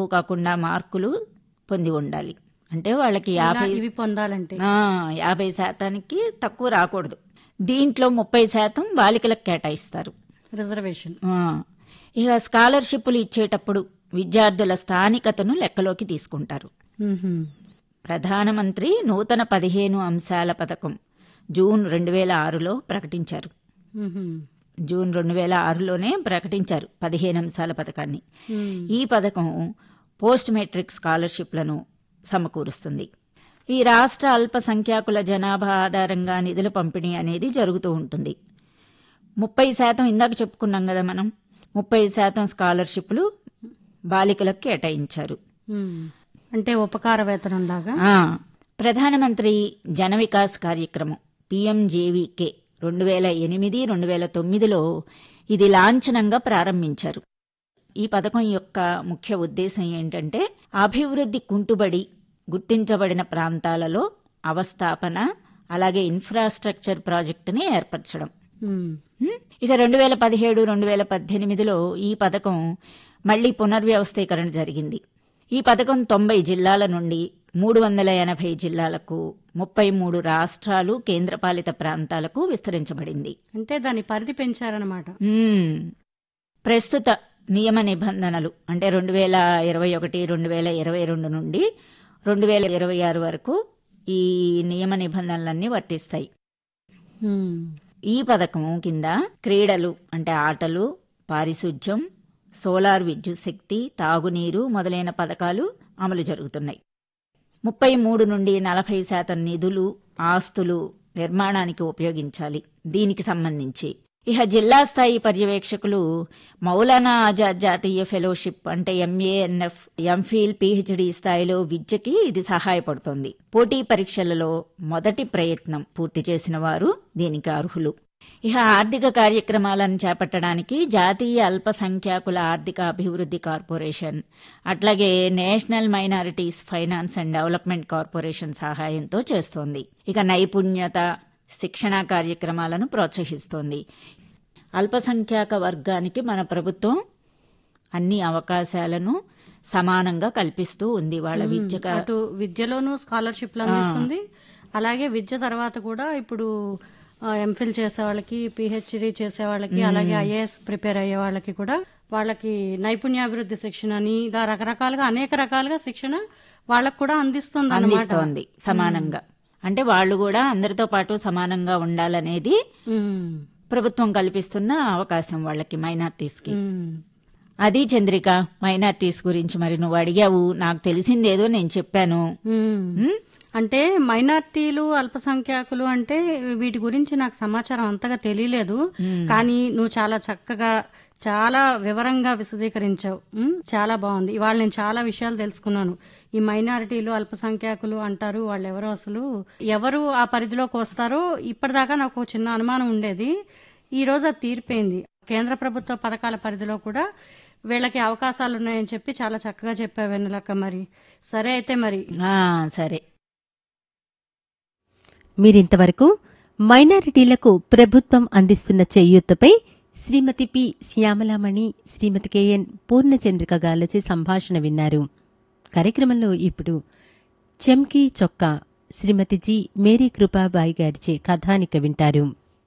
తక్కువ కాకుండా మార్కులు పొంది ఉండాలి అంటే వాళ్ళకి ఇలా యాభై ఇవి పొందాలంటే ఆ, యాభై శాతానికి తక్కువ రాకూడదు దీంట్లో ముప్పై శాతం బాలికలకు కేటాయిస్తారు రిజర్వేషన్ ఆ, ఇక స్కాలర్షిప్లు ఇచ్చేటప్పుడు విద్యార్థుల స్థానికతను లెక్కలోకి తీసుకుంటారు మ్మ్హ్మ్. ప్రధానమంత్రి నూతన పదిహేను అంశాల పథకం జూన్ రెండు వేల ఆరులో ప్రకటించారు మ్మ్హ్మ్. జూన్ రెండు వేల ఆరులోనే ప్రకటించారు పదిహేను అంశాల పథకాన్ని మ్మ్. ఈ పథకం పోస్ట్ మెట్రిక్ స్కాలర్షిప్లను సమకూరుస్తుంది ఈ రాష్ట్ర అల్పసంఖ్యాకుల జనాభా ఆధారంగా నిధుల పంపిణీ అనేది జరుగుతూ ఉంటుంది ముప్పై శాతం ఇందాక చెప్పుకున్నాం కదా మనం ముప్పై శాతం స్కాలర్షిప్లు బాలికలకు కేటాయించారు మ్మ్. అంటే ఉపకార వేతనం లాగా ఆ, ప్రధానమంత్రి జన వికాస్ కార్యక్రమం పిఎంజేవీకే రెండు వేల ఎనిమిది రెండు వేల తొమ్మిదిలో ఇది లాంఛనంగా ప్రారంభించారు ఈ పథకం యొక్క ముఖ్య ఉద్దేశం ఏంటంటే అభివృద్ధి కుంటుబడి గుర్తించబడిన ప్రాంతాలలో అవస్థాపన అలాగే ఇన్ఫ్రాస్ట్రక్చర్ ప్రాజెక్టుని ఏర్పరచడం మ్మ్. ఉం? ఇక రెండు వేల పదిహేడు రెండు వేల పద్దెనిమిదిలో ఈ పథకం మళ్లీ పునర్వ్యవస్థీకరణ జరిగింది ఈ పథకం తొంభై జిల్లాల నుండి మూడు వందల ఎనభై జిల్లాలకు ముప్పై మూడు రాష్ట్రాలు కేంద్రపాలిత ప్రాంతాలకు విస్తరించబడింది అంటే దాని పరిధి పెంచారనమాట ఉం. ప్రస్తుత నియమ నిబంధనలు అంటే రెండు వేల ఇరవై ఒకటి రెండు వేల ఇరవై రెండు నుండి రెండు వేల ఇరవై ఆరు వరకు ఈ నియమ నిబంధనలన్నీ వర్తిస్తాయి మ్మ్. ఈ పథకం కింద క్రీడలు అంటే ఆటలు పారిశుధ్యం సోలార్ విద్యుత్ శక్తి తాగునీరు మొదలైన పథకాలు అమలు జరుగుతున్నాయి ముప్పై మూడు నుండి నలభై శాతం నిధులు ఆస్తులు నిర్మాణానికి ఉపయోగించాలి దీనికి సంబంధించి ఇక జిల్లా స్థాయి పర్యవేక్షకులు మౌలానా ఆజాద్ జాతీయ ఫెలోషిప్ అంటే ఎంఏఎన్ఎఫ్ ఎంఫిల్ పిహెచ్డి స్థాయిలో విద్యకి ఇది సహాయపడుతోంది పోటీ పరీక్షలలో మొదటి ప్రయత్నం పూర్తి చేసిన వారు దీనికి అర్హులు ఇక ఆర్థిక కార్యక్రమాలను చేపట్టడానికి జాతీయ అల్పసంఖ్యాకుల ఆర్థిక అభివృద్ధి కార్పొరేషన్ అట్లాగే national minorities finance and development corporation సహాయంతో చేస్తోంది ఇక నైపుణ్యత శిక్షణా కార్యక్రమాలను ప్రోత్సహిస్తోంది అల్పసంఖ్యాక వర్గానికి మన ప్రభుత్వం అన్ని అవకాశాలను సమానంగా కల్పిస్తూ ఉంది వాళ్ళ విద్యక అటు విద్యలోనూ స్కాలర్షిప్లు అందిస్తుంది అలాగే విద్య తర్వాత కూడా ఇప్పుడు ఎంఫిల్ చేసే వాళ్ళకి పిహెచ్డి చేసే వాళ్ళకి అలాగే ఐఏఎస్ ప్రిపేర్ అయ్యే వాళ్ళకి కూడా వాళ్ళకి నైపుణ్యాభివృద్ధి శిక్షణ అని ఇలా రకరకాలుగా అనేక రకాలుగా శిక్షణ వాళ్ళకు కూడా అందిస్తుంది అన్నమాట అందిస్తోంది సమానంగా అంటే వాళ్ళు కూడా అందరితో పాటు సమానంగా ఉండాలనేది ఉమ్, ప్రభుత్వం కల్పిస్తున్న అవకాశం వాళ్ళకి మైనార్టీస్ కి ఉమ్. అది చంద్రిక మైనార్టీస్ గురించి మరి నువ్వు అడిగావు నాకు తెలిసిందేదో నేను చెప్పాను ఉమ్. ఉమ్, అంటే మైనార్టీలు అల్పసంఖ్యాకులు అంటే వీటి గురించి నాకు సమాచారం అంతగా తెలియలేదు కానీ నువ్వు చాలా చక్కగా చాలా వివరంగా విశదీకరించావు ఉమ్, చాలా బాగుంది ఇవాళ నేను చాలా విషయాలు తెలుసుకున్నాను ఈ మైనారిటీలు అల్పసంఖ్యాకులు అంటారు వాళ్ళు ఎవరు అసలు ఎవరు ఆ పరిధిలోకి వస్తారో ఇప్పటిదాకా నాకు ఒక చిన్న అనుమానం ఉండేది ఈ రోజు అది తీరిపోయింది కేంద్ర ప్రభుత్వ పథకాల పరిధిలో కూడా వీళ్ళకి అవకాశాలు ఉన్నాయని చెప్పి చాలా చక్కగా చెప్పావు వెన్నెలక్క మరి సరే అయితే మరి ఆ, సరే మీరింతవరకు మైనారిటీలకు ప్రభుత్వం అందిస్తున్న చేయూతపై శ్రీమతి పి శ్యామలామణి శ్రీమతి కెఎన్ పూర్ణచంద్రిక గాలచే సంభాషణ విన్నారు కార్యక్రమంలో ఇప్పుడు చెమ్కీ చొక్కా శ్రీమతి జి మేరీ కృపాబాయి గారిచే కథానిక వింటారు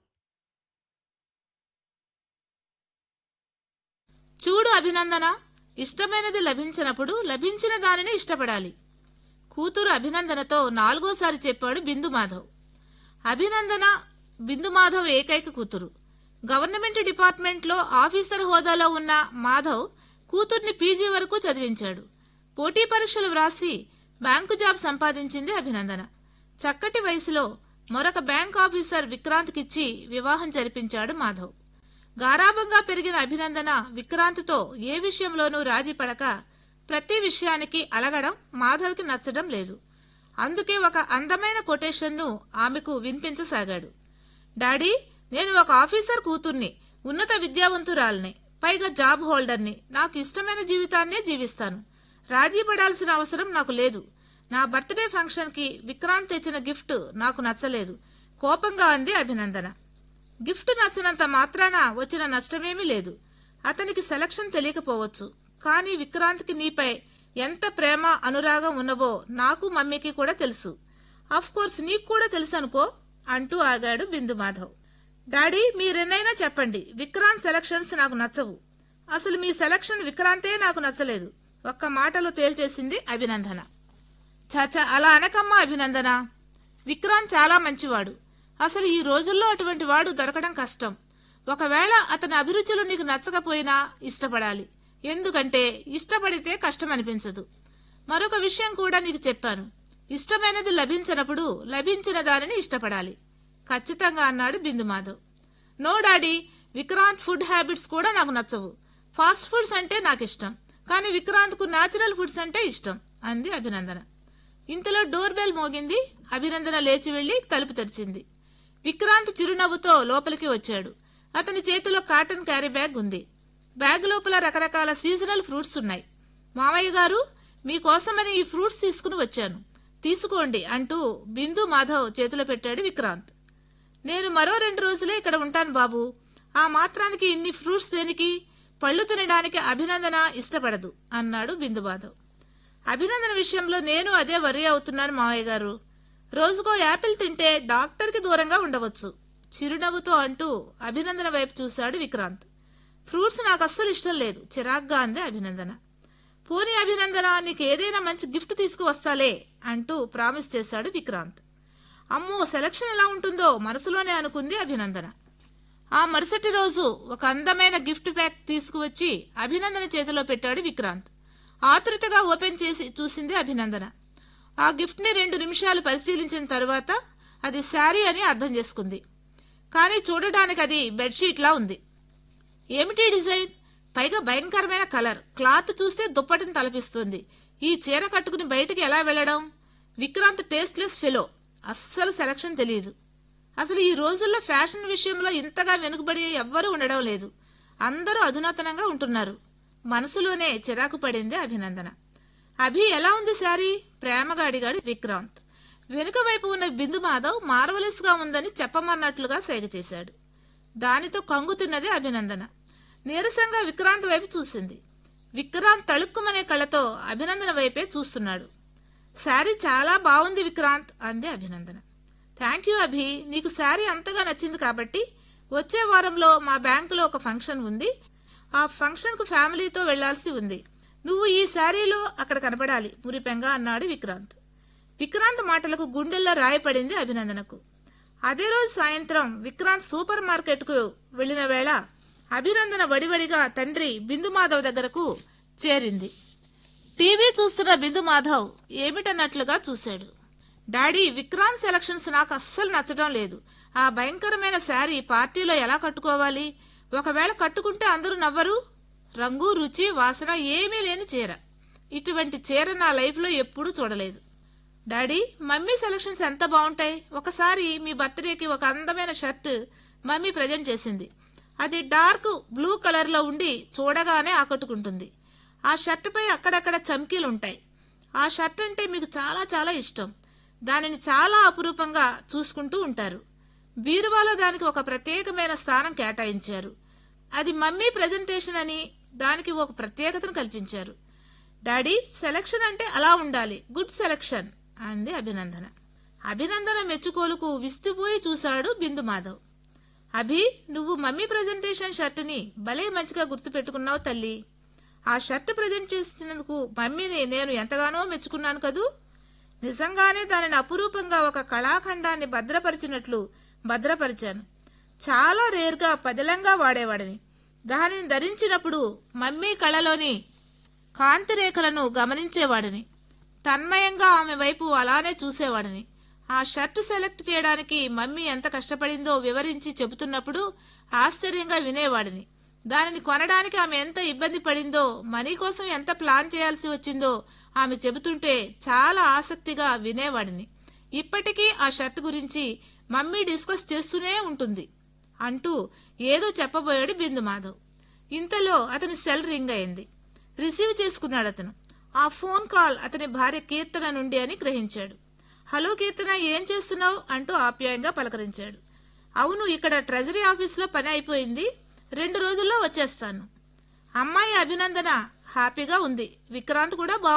చూడు అభినందన ఇష్టమైనది లభించినప్పుడు లభించిన దానిని ఇష్టపడాలి కూతురు అభినందనతో నాలుగోసారి చెప్పాడు బిందు మాధవ్ అభినందన బిందు మాధవ్ ఏకైక కూతురు గవర్నమెంట్ డిపార్ట్మెంట్లో ఆఫీసర్ హోదాలో ఉన్న మాధవ్ కూతుర్ని పీజీ వరకు చదివించాడు పోటీ పరీక్షలు వ్రాసి బ్యాంకు జాబ్ సంపాదించింది అభినందన చక్కటి వయసులో మరొక బ్యాంక్ ఆఫీసర్ విక్రాంత్కిచ్చి వివాహం జరిపించాడు మాధవ్ గారాబంగా పెరిగిన అభినందన విక్రాంత్తో ఏ విషయంలోనూ రాజీ పడక ప్రతి విషయానికి అలగడం మాధవ్కి నచ్చడం లేదు అందుకే ఒక అందమైన కొటేషన్ను ఆమెకు వినిపించసాగాడు డాడీ నేను ఒక ఆఫీసర్ కూతుర్ని ఉన్నత విద్యావంతురాల్ని పైగా జాబ్ హోల్డర్ని నాకు ఇష్టమైన జీవితాన్నే జీవిస్తాను రాజీ పడాల్సిన అవసరం నాకు లేదు నా బర్త్డే ఫంక్షన్కి విక్రాంత్ తెచ్చిన గిఫ్ట్ నాకు నచ్చలేదు కోపంగా అంది అభినందన గిఫ్ట్ నచ్చినంత మాత్రాన వచ్చిన నష్టమేమీ లేదు అతనికి సెలక్షన్ తెలియకపోవచ్చు కానీ విక్రాంత్కి నీపై ఎంత ప్రేమ అనురాగం ఉన్నవో నాకు మమ్మీకి కూడా తెలుసు అఫ్ కోర్స్ నీకు కూడా తెలుసు అనుకో అంటూ ఆగాడు బిందు మాధవ్ డాడీ మీరెన్నైనా చెప్పండి విక్రాంత్ సెలక్షన్స్ నాకు నచ్చవు అసలు మీ సెలక్షన్ విక్రాంతే నాకు నచ్చలేదు ఒక్క మాటలో తేల్చేసింది అభినందన చాచా అలా అనకమ్మా అభినందన విక్రాంత్ చాలా మంచివాడు అసలు ఈ రోజుల్లో అటువంటి వాడు దొరకడం కష్టం ఒకవేళ అతని అభిరుచులు నీకు నచ్చకపోయినా ఇష్టపడాలి ఎందుకంటే ఇష్టపడితే కష్టం అనిపించదు మరొక విషయం కూడా నీకు చెప్పాను ఇష్టమైనది లభించినప్పుడు లభించిన దానిని ఇష్టపడాలి ఖచ్చితంగా అన్నాడు Bindu Madhav no daddy Vikrant food habits కూడా నాకు నచ్చవు ఫాస్ట్ ఫుడ్స్ అంటే నాకు ఇష్టం కానీ విక్రాంత్ కు న్యాచురల్ ఫుడ్స్ అంటే ఇష్టం అంది అభినందన ఇంతలో డోర్ బెల్ మోగింది అభినందన లేచి వెళ్లి తలుపు తెరిచింది విక్రాంత్ చిరునవ్వుతో లోపలికి వచ్చాడు అతని చేతిలో కాటన్ క్యారీ బ్యాగ్ ఉంది బ్యాగ్ లోపల రకరకాల సీజనల్ ఫ్రూట్స్ ఉన్నాయి మామయ్య గారు మీకోసమని ఈ ఫ్రూట్స్ తీసుకుని వచ్చాను తీసుకోండి అంటూ బిందు మాధవ్ చేతిలో పెట్టాడు విక్రాంత్ నేను మరో రెండు రోజులే ఇక్కడ ఉంటాను బాబు ఆ మాత్రానికి ఇన్ని ఫ్రూట్స్ దేనికి పళ్ళు తినడానికి అభినందన ఇష్టపడదు అన్నాడు బిందు మాధవ్ అభినందన విషయంలో నేను అదే వరి అవుతున్నాను మావయ్య గారు రోజుకో యాపిల్ తింటే డాక్టర్కి దూరంగా ఉండవచ్చు చిరునవ్వుతో అంటూ అభినందన వైపు చూశాడు విక్రాంత్ ఫ్రూట్స్ నాకు అస్సలు ఇష్టం లేదు చిరాగ్గా అంది అభినందన పోనీ అభినందన నీకు ఏదైనా మంచి గిఫ్ట్ తీసుకువస్తాలే అంటూ ప్రామిస్ చేశాడు విక్రాంత్ అమ్మో సెలక్షన్ ఎలా ఉంటుందో మనసులోనే అనుకుంది అభినందన ఆ మరుసటి రోజు ఒక అందమైన గిఫ్ట్ ప్యాక్ తీసుకువచ్చి అభినందన చేతిలో పెట్టాడు విక్రాంత్ ఆతృతగా ఓపెన్ చేసి చూసింది అభినందన ఆ గిఫ్ట్ ని రెండు నిమిషాలు పరిశీలించిన తరువాత అది శారీ అని అర్థం చేసుకుంది కానీ చూడడానికి అది బెడ్షీట్ లా ఉంది ఏమిటి డిజైన్ పైగా భయంకరమైన కలర్ క్లాత్ చూస్తే దుప్పటిని తలపిస్తుంది ఈ చీర కట్టుకుని బయటికి ఎలా వెళ్లడం విక్రాంత్ టేస్ట్లెస్ ఫెలో అస్సలు సెలక్షన్ తెలియదు అసలు ఈ రోజుల్లో ఫ్యాషన్ విషయంలో ఇంతగా వెనుకబడి ఎవ్వరూ ఉండడం లేదు అందరూ అధునాతనంగా ఉంటున్నారు మనసులోనే చిరాకు పడింది అభినందన అభి ఎలా ఉంది శారీ ప్రేమగా అడిగాడు విక్రాంత్ వెనుక వైపు ఉన్న బిందు మాధవ్ మార్వలెస్ గా ఉందని చెప్పమన్నట్లుగా సేగ చేశాడు దానితో కంగుతున్నది అభినందన నీరసంగా విక్రాంత్ వైపు చూసింది విక్రాంత్ తళుక్కుమనే కళ్ళతో అభినందన వైపే చూస్తున్నాడు శారీ చాలా బాగుంది విక్రాంత్ అంది అభినందన థ్యాంక్ యూ అభి నీకు శారీ అంతగా నచ్చింది కాబట్టి వచ్చే వారంలో మా బ్యాంకులో ఒక ఫంక్షన్ ఉంది ఆ ఫంక్షన్ కు ఫ్యామిలీతో వెళ్లాల్సి ఉంది నువ్వు ఈ శారీలో అక్కడ కనపడాలి మురిపెంగా అన్నాడు విక్రాంత్ విక్రాంత్ మాటలకు గుండెల్లో రాయపడింది అభినందనకు అదే రోజు సాయంత్రం విక్రాంత్ సూపర్ మార్కెట్ కు వెళ్లిన వేళ అభినందన వడివడిగా తండ్రి బిందు మాధవ్ దగ్గరకు చేరింది టీవీ చూస్తున్న బిందు మాధవ్ ఏమిటన్నట్లుగా చూశాడు డాడీ విక్రాంత్ సెలక్షన్స్ నాకు అస్సలు నచ్చడం లేదు ఆ భయంకరమైన శారీ పార్టీలో ఎలా కట్టుకోవాలి ఒకవేళ కట్టుకుంటే అందరూ నవ్వరు రంగు రుచి వాసన ఏమీ లేని చీర ఇటువంటి చీర నా లైఫ్లో ఎప్పుడూ చూడలేదు డాడీ మమ్మీ సెలక్షన్స్ ఎంత బాగుంటాయి ఒకసారి మీ బర్త్డేకి ఒక అందమైన షర్ట్ మమ్మీ ప్రజెంట్ చేసింది అది డార్క్ బ్లూ కలర్ లో ఉండి చూడగానే ఆకట్టుకుంటుంది ఆ షర్ట్ పై అక్కడక్కడ చమ్కీలు ఉంటాయి ఆ షర్ట్ అంటే మీకు చాలా చాలా ఇష్టం దానిని చాలా అపురూపంగా చూసుకుంటూ ఉంటారు బీరువాలో దానికి ఒక ప్రత్యేకమైన స్థానం కేటాయించారు అది మమ్మీ ప్రజెంటేషన్ అని దానికి ఒక ప్రత్యేకతను కల్పించారు డాడీ సెలక్షన్ అంటే అలా ఉండాలి గుడ్ సెలక్షన్ అంది అభినందన అభినందన మెచ్చుకోలుకు విస్తుపోయి చూశాడు బిందు మాధవ్ అభి నువ్వు మమ్మీ ప్రజెంటేషన్ షర్టుని భలే మంచిగా గుర్తుపెట్టుకున్నావు తల్లి ఆ షర్ట్ ప్రజెంట్ చేసినందుకు మమ్మీని నేను ఎంతగానో మెచ్చుకున్నాను కదూ నిజంగానే దానిని అపురూపంగా ఒక కళాఖండాన్ని భద్రపరిచినట్లు భద్రపరిచాను చాలా రేర్గా పదిలంగా వాడేవాడిని దానిని ధరించినప్పుడు మమ్మీ కళలోని కాంతి రేఖలను గమనించేవాడిని తన్మయంగా ఆమె వైపు అలానే చూసేవాడిని ఆ షర్ట్ సెలెక్ట్ చేయడానికి మమ్మీ ఎంత కష్టపడిందో వివరించి చెబుతున్నప్పుడు ఆశ్చర్యంగా వినేవాడిని దానిని కొనడానికి ఆమె ఎంత ఇబ్బంది పడిందో మనీ కోసం ఎంత ప్లాన్ చేయాల్సి వచ్చిందో ఆమె చెబుతుంటే చాలా ఆసక్తిగా వినేవాడిని ఇప్పటికీ ఆ షర్ట్ గురించి మమ్మీ డిస్కస్ చేస్తూనే ఉంటుంది అంటూ ఏదో చెప్పబోయాడు బిందు మాధవ్ ఇంతలో అతని సెల్ రింగ్ అయింది రిసీవ్ చేసుకున్నాడు అతను ఆ ఫోన్ కాల్ అతని భార్య కీర్తన నుండి అని గ్రహించాడు హలో కీర్తన ఏం చేస్తున్నావు అంటూ ఆప్యాయంగా పలకరించాడు అవును ఇక్కడ ట్రెజరీ ఆఫీస్లో పని అయిపోయింది రెండు రోజుల్లో వచ్చేస్తాను అమ్మాయి అభినందన హ్యాపీగా ఉంది విక్రాంత్ కూడా బాగు